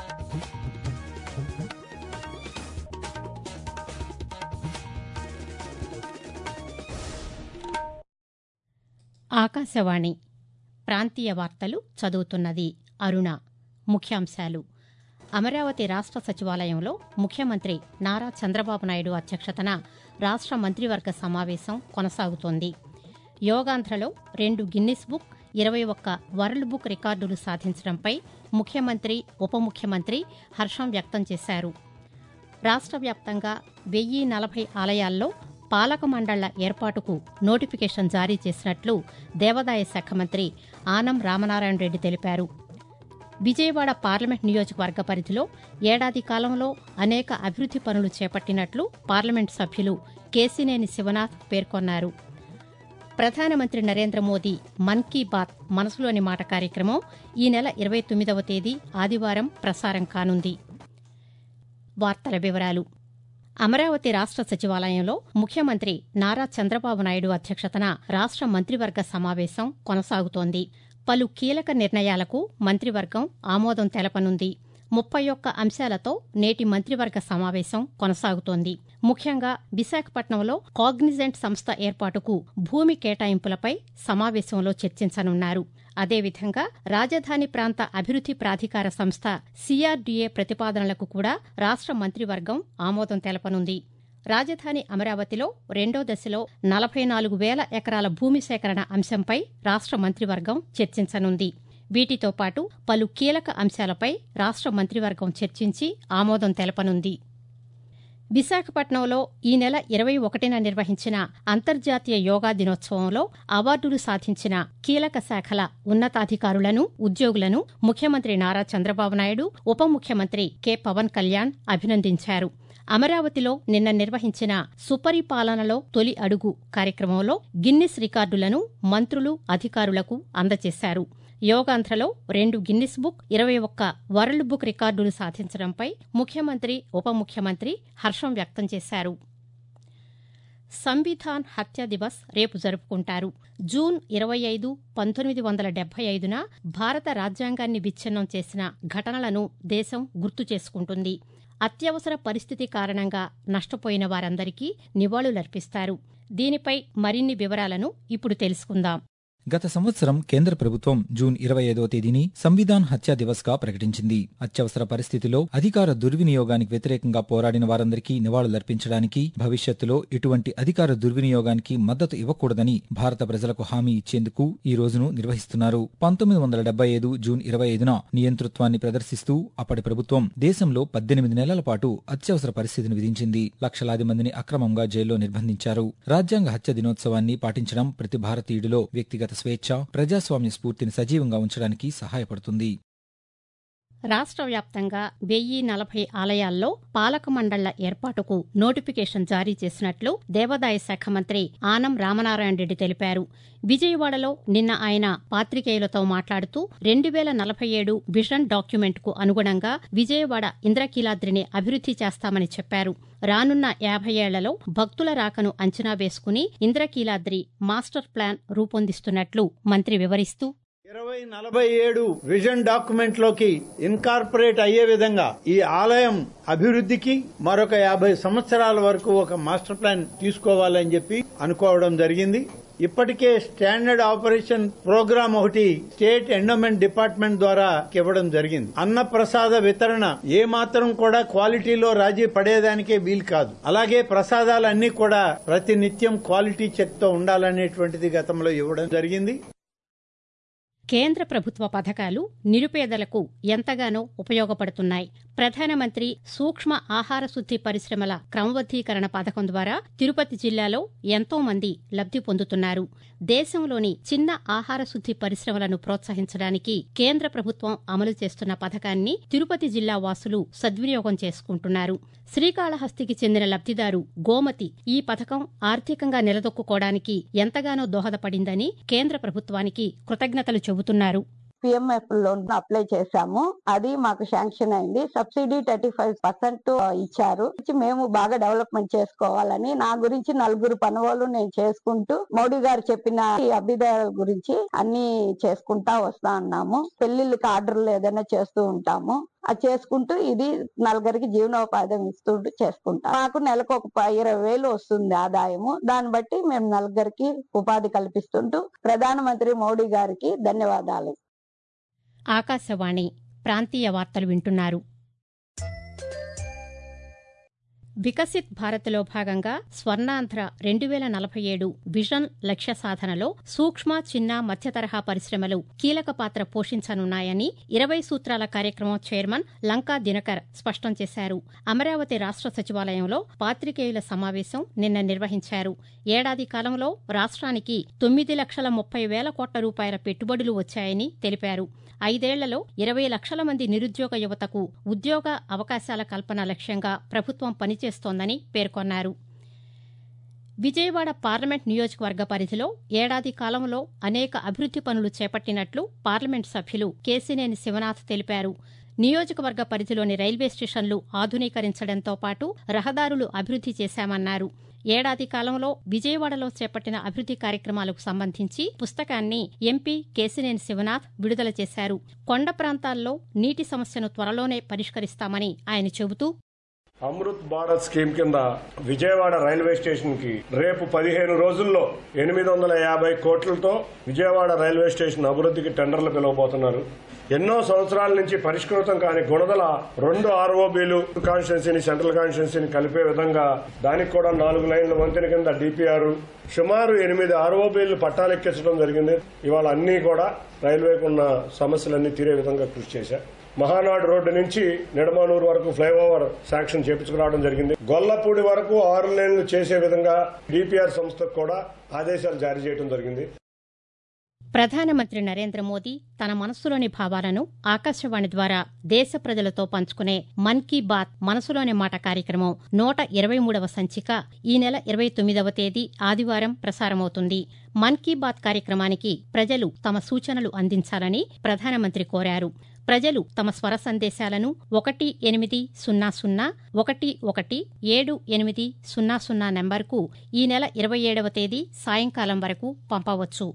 ఆకాశవాణి ప్రాంతీయ వార్తలు చదువుతున్నది అరుణ ముఖ్యాంశాలు అమరావతి రాష్ట్ర సచివాలయంలో ముఖ్యమంత్రి నారా చంద్రబాబు నాయుడు అధ్యక్షతన రాష్ట్ర మంత్రివర్గ సమావేశం కొనసాగుతోంది యోగాంధ్రలో రెండు గిన్నిస్ బుక్ ఇరవై ఒక్క వరల్డ్ బుక్ రికార్డులు సాధించడంపై ముఖ్యమంత్రి ఉప ముఖ్యమంత్రి హర్షం వ్యక్తం చేశారు రాష్ట్ర వ్యాప్తంగా వెయ్యి నలభై ఆలయాల్లో పాలక మండళ్ల ఏర్పాటుకు నోటిఫికేషన్ జారీ చేసినట్లు దేవాదాయ శాఖ మంత్రి ఆనం రామనారాయణ రెడ్డి తెలిపారు విజయవాడ పార్లమెంట్ నియోజకవర్గ పరిధిలో ఏడాది కాలంలో అనేక అభివృద్ది పనులు చేపట్టినట్లు పార్లమెంట్ సభ్యులు కేసినేని శివనాథ్ పేర్కొన్నారు ప్రధానమంత్రి నరేంద్ర మోదీ మన్ కీ బాత్ మనసులోని మాట కార్యక్రమం ఈ నెల ఇరవై తొమ్మిదవ తేదీ ఆదివారం ప్రసారం కానుంది వార్తల వివరాలు అమరావతి రాష్ట్ర సచివాలయంలో ముఖ్యమంత్రి నారా చంద్రబాబు నాయుడు అధ్యక్షతన రాష్ట్ర మంత్రివర్గ సమావేశం కొనసాగుతోంది పలు కీలక నిర్ణయాలకు మంత్రివర్గం ఆమోదం తెలపనుంది ముప్పై ఒక్క అంశాలతో నేటి మంత్రివర్గ సమావేశం కొనసాగుతోంది ముఖ్యంగా విశాఖపట్నంలో కాగ్నిజెంట్ సంస్థ ఏర్పాటుకు భూమి కేటాయింపులపై సమావేశంలో చర్చించనున్నారు అదేవిధంగా రాజధాని ప్రాంత అభివృద్ది ప్రాధికార సంస్థ సీఆర్డీఏ ప్రతిపాదనలకు కూడా రాష్ట్ర మంత్రివర్గం ఆమోదం తెలపనుంది రాజధాని అమరావతిలో రెండో దశలో నలభై నాలుగు వేల ఎకరాల భూమి సేకరణ అంశంపై రాష్ట్ర మంత్రివర్గం చర్చించనుంది వీటితో పాటు పలు కీలక అంశాలపై రాష్ట్ర మంత్రివర్గం చర్చించి ఆమోదం తెలపనుంది విశాఖపట్నంలో ఈ నెల ఇరవై ఒకటిన నిర్వహించిన అంతర్జాతీయ యోగా దినోత్సవంలో అవార్డులు సాధించిన కీలక శాఖల ఉన్నతాధికారులను ఉద్యోగులను ముఖ్యమంత్రి నారా చంద్రబాబు నాయుడు ఉప ముఖ్యమంత్రి కె పవన్ కళ్యాణ్ అభినందించారు అమరావతిలో నిన్న నిర్వహించిన సుపరిపాలనలో తొలి అడుగు కార్యక్రమంలో గిన్నిస్ రికార్డులను మంత్రులు అధికారులకు అందజేశారు యోగాంధ్రలో రెండు గిన్నిస్ బుక్ ఇరవై ఒక్క వరల్డ్ బుక్ రికార్డులు సాధించడంపై ముఖ్యమంత్రి ఉప ముఖ్యమంత్రి హర్షం వ్యక్తం చేశారు సంవిధాన్ హత్య దివస్ రేపు జరుపుకుంటారు జూన్ ఇరవై ఐదు పంతొమ్మిది వందల డెబ్బై ఐదున భారత రాజ్యాంగాన్ని విచ్ఛిన్నం చేసిన ఘటనలను దేశం గుర్తు చేసుకుంటుంది అత్యవసర పరిస్థితి కారణంగా నష్టపోయిన వారందరికీ నివాళులర్పిస్తారు దీనిపై మరిన్ని వివరాలను ఇప్పుడు తెలుసుకుందాం గత సంవత్సరం కేంద్ర ప్రభుత్వం జూన్ ఇరవై ఐదవ తేదీని సంవిధాన్ హత్యా దివస్ గా ప్రకటించింది అత్యవసర పరిస్థితిలో అధికార దుర్వినియోగానికి వ్యతిరేకంగా పోరాడిన వారందరికీ నివాళులర్పించడానికి భవిష్యత్తులో ఇటువంటి అధికార దుర్వినియోగానికి మద్దతు ఇవ్వకూడదని భారత ప్రజలకు హామీ ఇచ్చేందుకు ఈ రోజును నిర్వహిస్తున్నారు పంతొమ్మిది వందల డెబ్బై ఐదు జూన్ ఇరవై ఐదున నియంతృత్వాన్ని ప్రదర్శిస్తూ అప్పటి ప్రభుత్వం దేశంలో పద్దెనిమిది నెలల పాటు అత్యవసర పరిస్థితిని విధించింది లక్షలాది మందిని అక్రమంగా జైల్లో నిర్బంధించారు రాజ్యాంగ హత్య దినోత్సవాన్ని పాటించడం ప్రతి భారతీయుడిలో వ్యక్తిగత స్వేచ్ఛ ప్రజాస్వామ్య స్ఫూర్తిని సజీవంగా ఉంచడానికి సహాయపడుతుంది రాష్ట్ర వ్యాప్తంగా వెయ్యి నలభై ఆలయాల్లో పాలక మండళ్ల ఏర్పాటుకు నోటిఫికేషన్ జారీ చేసినట్లు దేవాదాయ శాఖ మంత్రి ఆనం రామనారాయణ రెడ్డి తెలిపారు విజయవాడలో నిన్న ఆయన పాతికేయులతో మాట్లాడుతూ రెండు వేల నలభై ఏడు విజన్ డాక్యుమెంట్కు అనుగుణంగా విజయవాడ ఇంద్రకీలాద్రిని అభివృద్ది చేస్తామని చెప్పారు రానున్న యాభై ఏళ్లలో భక్తుల రాకను అంచనా వేసుకుని ఇంద్రకీలాద్రి మాస్టర్ ప్లాన్ రూపొందిస్తున్నట్లు మంత్రి వివరిస్తూ ఇరవై నలభై ఏడు విజన్ డాక్యుమెంట్ లోకి ఇన్కార్పొరేట్ అయ్యే విధంగా ఈ ఆలయం అభివృద్ధికి మరొక యాభై సంవత్సరాల వరకు ఒక మాస్టర్ ప్లాన్ తీసుకోవాలని చెప్పి అనుకోవడం జరిగింది ఇప్పటికే స్టాండర్డ్ ఆపరేషన్ ప్రోగ్రామ్ ఒకటి స్టేట్ ఎండోమెంట్ డిపార్ట్మెంట్ ద్వారా ఇవ్వడం జరిగింది అన్న ప్రసాద వితరణ ఏ మాత్రం కూడా క్వాలిటీలో రాజీ పడేదానికే వీలు కాదు అలాగే ప్రసాదాలన్నీ కూడా ప్రతి నిత్యం క్వాలిటీ చెక్ తో ఉండాలనేటువంటిది గతంలో ఇవ్వడం జరిగింది కేంద్ర ప్రభుత్వ పథకాలు నిరుపేదలకు ఎంతగానో ఉపయోగపడుతున్నాయి ప్రధానమంత్రి సూక్ష్మ ఆహార శుద్ది పరిశ్రమల క్రమబద్దీకరణ పథకం ద్వారా తిరుపతి జిల్లాలో ఎంతో మంది లబ్ది పొందుతున్నారు దేశంలోని చిన్న ఆహార శుద్ది పరిశ్రమలను ప్రోత్సహించడానికి కేంద్ర ప్రభుత్వం అమలు చేస్తున్న పథకాన్ని తిరుపతి జిల్లా వాసులు సద్వినియోగం చేసుకుంటున్నారు శ్రీకాళహస్తికి చెందిన లబ్దిదారు గోమతి ఈ పథకం ఆర్థికంగా నిలదొక్కుకోవడానికి ఎంతగానో దోహదపడిందని కేంద్ర ప్రభుత్వానికి కృతజ్ఞతలు చెబుతున్నారు పిఎంఎఫ్ లోన్ అప్లై చేశాము అది మాకు శాంక్షన్ అయింది సబ్సిడీ థర్టీ ఫైవ్ పర్సెంట్ ఇచ్చారు ఇచ్చి మేము బాగా డెవలప్మెంట్ చేసుకోవాలని నా గురించి నలుగురు పనులు నేను చేసుకుంటూ మోడీ గారు చెప్పిన ఈ అభ్యుదయాల గురించి అన్ని చేసుకుంటా వస్తా ఉన్నాము పెళ్లిళ్ళకి ఆర్డర్లు ఏదైనా చేస్తూ ఉంటాము అది చేసుకుంటూ ఇది నలుగురికి జీవనోపాధి ఇస్తూ చేసుకుంటాం మాకు నెలకు ఒక ప- ఇరవై వేలు వస్తుంది ఆదాయము దాన్ని బట్టి మేము నలుగురికి ఉపాధి కల్పిస్తుంటూ ప్రధానమంత్రి మోడీ గారికి ధన్యవాదాలు ఆకాశవాణి ప్రాంతీయ వార్తలు వింటున్నారు వికసిత్ భారత్లో భాగంగా స్వర్ణాంధ్ర రెండు వేల నలభై ఏడు విజన్ లక్ష్య సాధనలో సూక్ష్మ చిన్న మధ్య తరహా పరిశ్రమలు కీలక పాత్ర పోషించనున్నాయని ఇరవై సూత్రాల కార్యక్రమం చైర్మన్ లంకా దినకర్ స్పష్టం చేశారు అమరావతి రాష్ట్ర సచివాలయంలో పాత్రికేయుల సమావేశం నిన్న నిర్వహించారు ఏడాది కాలంలో రాష్ట్రానికి తొమ్మిది లక్షల ముప్పై వేల కోట్ల రూపాయల పెట్టుబడులు వచ్చాయని తెలిపారు ఐదేళ్లలో ఇరవై లక్షల మంది నిరుద్యోగ యువతకు ఉద్యోగ అవకాశాల కల్పన లక్ష్యంగా ప్రభుత్వం పనిచేస్తోందని పేర్కొన్నారు విజయవాడ పార్లమెంట్ నియోజకవర్గ పరిధిలో ఏడాది కాలంలో అనేక అభివృద్ది పనులు చేపట్టినట్లు పార్లమెంట్ సభ్యులు కేసినేని శివనాథ్ తెలిపారు నియోజకవర్గ పరిధిలోని రైల్వే స్టేషన్లు ఆధునీకరించడంతో పాటు రహదారులు అభివృద్ది చేశామన్నారు ఏడాది కాలంలో విజయవాడలో చేపట్టిన అభివృద్ది కార్యక్రమాలకు సంబంధించి పుస్తకాన్ని ఎంపీ కేసినేని శివనాథ్ విడుదల చేశారు కొండ ప్రాంతాల్లో నీటి సమస్యను త్వరలోనే పరిష్కరిస్తామని ఆయన చెబుతూ అమృత్ భారత్ స్కీమ్ కింద విజయవాడ రైల్వే స్టేషన్ కి రేపు పదిహేను రోజుల్లో ఎనిమిది వందల యాభై కోట్లతో విజయవాడ రైల్వే స్టేషన్ అభివృద్ధికి టెండర్లు పిలవబోతున్నారు ఎన్నో సంవత్సరాల నుంచి పరిష్కృతం కాని గుణదల రెండు ఆర్ఓబీలు కాన్స్టిట్యున్సీని సెంట్రల్ కాన్స్టిట్యున్సీని కలిపే విధంగా దానికి కూడా నాలుగు లైన్ల వంతెన కింద డిపిఆర్ సుమారు ఎనిమిది ఆర్ఓబీలు పట్టాలెక్కించడం జరిగింది ఇవాళ అన్ని కూడా రైల్వేకు ఉన్న సమస్యలన్నీ తీరే విధంగా కృషి చేశారు మహానాడు రోడ్డు నుంచి నిడమానూరు వరకు ఫ్లైఓవర్ శాంక్షన్ చేపించుకురావడం జరిగింది గొల్లపూడి వరకు ఆరు లైన్లు చేసే విధంగా డిపిఆర్ సంస్థకు కూడా ఆదేశాలు జారీ చేయడం జరిగింది ప్రధానమంత్రి నరేంద్ర మోదీ తన మనసులోని భావాలను ఆకాశవాణి ద్వారా దేశ ప్రజలతో పంచుకునే మన్ కీ బాత్ మనసులోని మాట కార్యక్రమం నూట ఇరవై మూడవ సంచిక ఈ నెల ఇరవై తొమ్మిదవ తేదీ ఆదివారం ప్రసారమవుతుంది మన్ కీ బాత్ కార్యక్రమానికి ప్రజలు తమ సూచనలు అందించాలని ప్రధానమంత్రి కోరారు ప్రజలు తమ స్వర సందేశాలను ఒకటి ఎనిమిది సున్నా సున్నా ఒకటి ఒకటి ఏడు ఎనిమిది సున్నా సున్నా నెంబర్కు ఈ నెల ఇరవై ఏడవ తేదీ సాయంకాలం వరకు పంపవచ్చు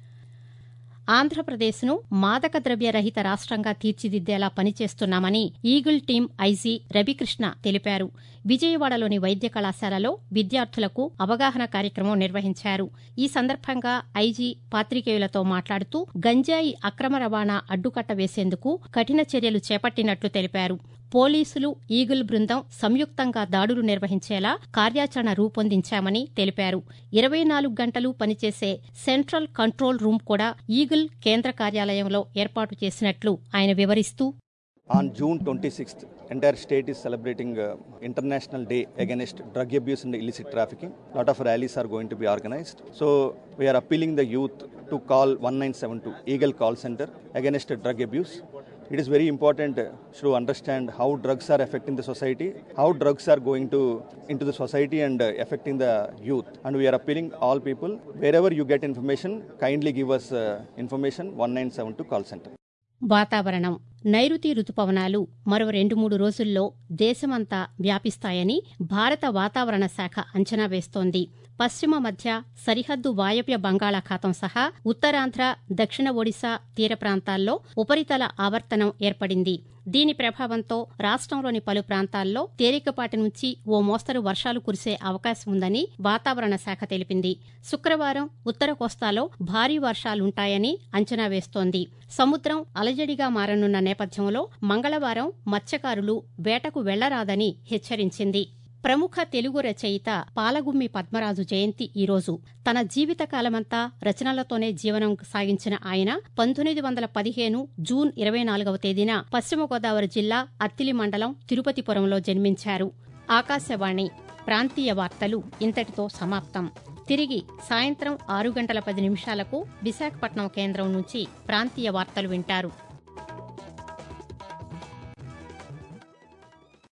ఆంధ్రప్రదేశ్ను మాదక ద్రవ్య రహిత రాష్ట్రంగా తీర్చిదిద్దేలా పనిచేస్తున్నామని ఈగిల్ టీం ఐజీ రవికృష్ణ తెలిపారు విజయవాడలోని వైద్య కళాశాలలో విద్యార్థులకు అవగాహన కార్యక్రమం నిర్వహించారు ఈ సందర్భంగా ఐజీ పాత్రికేయులతో మాట్లాడుతూ గంజాయి అక్రమ రవాణా అడ్డుకట్ట వేసేందుకు కఠిన చర్యలు చేపట్టినట్లు తెలిపారు పోలీసులు ఈగిల్ బృందం సంయుక్తంగా దాడులు నిర్వహించేలా కార్యాచరణ రూపొందించామని తెలిపారు ఇరవై నాలుగు గంటలు పనిచేసే సెంట్రల్ కంట్రోల్ రూమ్ కూడా ఈగిల్ కేంద్ర కార్యాలయంలో ఏర్పాటు చేసినట్లు ఆయన వివరిస్తూ On June 26th, entire state is celebrating uh, International Day Against Drug Abuse and Illicit Trafficking. A lot of rallies are going to be organized. So we are appealing the youth to call 1972 Eagle Call Center against drug abuse. It is very important uh, to understand how drugs are affecting the society, how drugs are going to into the society and uh, affecting the youth. And we are appealing all people wherever you get information, kindly give us uh, information 1972 call center. వాతావరణం నైరుతి రుతుపవనాలు మరో రెండు మూడు రోజుల్లో దేశమంతా వ్యాపిస్తాయని భారత వాతావరణ శాఖ అంచనా వేస్తోంది పశ్చిమ మధ్య సరిహద్దు వాయవ్య బంగాళాఖాతం సహా ఉత్తరాంధ్ర దక్షిణ ఒడిశా తీర ప్రాంతాల్లో ఉపరితల ఆవర్తనం ఏర్పడింది దీని ప్రభావంతో రాష్ట్రంలోని పలు ప్రాంతాల్లో తేలికపాటి నుంచి ఓ మోస్తరు వర్షాలు కురిసే అవకాశం ఉందని వాతావరణ శాఖ తెలిపింది శుక్రవారం ఉత్తర కోస్తాలో భారీ వర్షాలుంటాయని అంచనా వేస్తోంది సముద్రం అలజడిగా మారనున్న నేపథ్యంలో మంగళవారం మత్స్యకారులు వేటకు వెళ్లరాదని హెచ్చరించింది ప్రముఖ తెలుగు రచయిత పాలగుమ్మి పద్మరాజు జయంతి ఈరోజు తన జీవితకాలమంతా రచనలతోనే జీవనం సాగించిన ఆయన పంతొమ్మిది వందల పదిహేను జూన్ ఇరవై నాలుగవ తేదీన పశ్చిమ గోదావరి జిల్లా అత్తిలి మండలం తిరుపతిపురంలో జన్మించారు ఆకాశవాణి ప్రాంతీయ వార్తలు ఇంతటితో సమాప్తం తిరిగి సాయంత్రం ఆరు గంటల పది నిమిషాలకు విశాఖపట్నం కేంద్రం నుంచి ప్రాంతీయ వార్తలు వింటారు